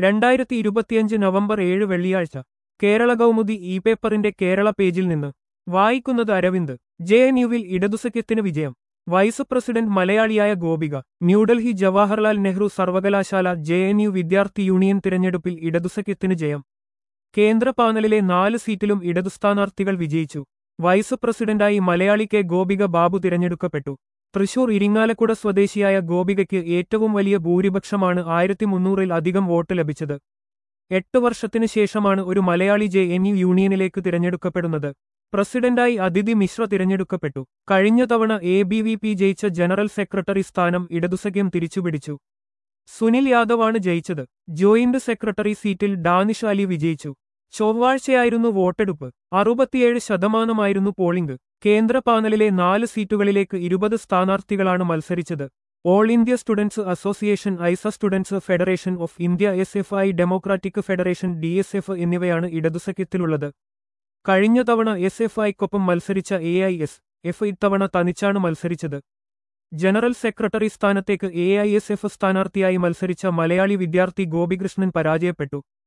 രണ്ടായിരത്തി ഇരുപത്തിയഞ്ച് നവംബർ ഏഴ് വെള്ളിയാഴ്ച കേരള കൗമുദി ഇ പേപ്പറിന്റെ കേരള പേജിൽ നിന്ന് വായിക്കുന്നത് അരവിന്ദ് ജെ എൻ യുവിൽ ഇടതുസഖ്യത്തിന് വിജയം വൈസ് പ്രസിഡന്റ് മലയാളിയായ ഗോപിക ന്യൂഡൽഹി ജവഹർലാൽ നെഹ്റു സർവകലാശാല ജെ എൻ യു വിദ്യാർത്ഥി യൂണിയൻ തിരഞ്ഞെടുപ്പിൽ ഇടതുസഖ്യത്തിന് ജയം കേന്ദ്ര പാനലിലെ നാല് സീറ്റിലും ഇടതു സ്ഥാനാർത്ഥികൾ വിജയിച്ചു വൈസ് പ്രസിഡന്റായി മലയാളി കെ ഗോപിക ബാബു തിരഞ്ഞെടുക്കപ്പെട്ടു തൃശൂർ ഇരിങ്ങാലക്കുട സ്വദേശിയായ ഗോപികയ്ക്ക് ഏറ്റവും വലിയ ഭൂരിപക്ഷമാണ് ആയിരത്തി മുന്നൂറിൽ അധികം വോട്ട് ലഭിച്ചത് എട്ട് വർഷത്തിനു ശേഷമാണ് ഒരു മലയാളി ജെ എൻ യു യൂണിയനിലേക്ക് തിരഞ്ഞെടുക്കപ്പെടുന്നത് പ്രസിഡന്റായി അതിഥി മിശ്ര തിരഞ്ഞെടുക്കപ്പെട്ടു കഴിഞ്ഞ തവണ എ ബി വി പി ജയിച്ച ജനറൽ സെക്രട്ടറി സ്ഥാനം ഇടതുസഖ്യം തിരിച്ചുപിടിച്ചു സുനിൽ യാദവാണ് ജയിച്ചത് ജോയിന്റ് സെക്രട്ടറി സീറ്റിൽ ഡാനിഷ് അലി വിജയിച്ചു ചൊവ്വാഴ്ചയായിരുന്നു വോട്ടെടുപ്പ് അറുപത്തിയേഴ് ശതമാനമായിരുന്നു പോളിംഗ് കേന്ദ്ര പാനലിലെ നാല് സീറ്റുകളിലേക്ക് ഇരുപത് സ്ഥാനാർത്ഥികളാണ് മത്സരിച്ചത് all India students association AISA students federation of India S F I democratic federation D S F എന്നിവയാണ് ഇടതുസഖ്യത്തിലുള്ളത് കഴിഞ്ഞ തവണ എസ് എഫ് ഐക്കൊപ്പം മത്സരിച്ച എ ഐ എസ് എഫ് ഇത്തവണ തനിച്ചാണ് മത്സരിച്ചത് ജനറൽ സെക്രട്ടറി സ്ഥാനത്തേക്ക് എ ഐ എസ് എഫ് സ്ഥാനാർത്ഥിയായി മത്സരിച്ച മലയാളി വിദ്യാർത്ഥി ഗോപികൃഷ്ണൻ പരാജയപ്പെട്ടു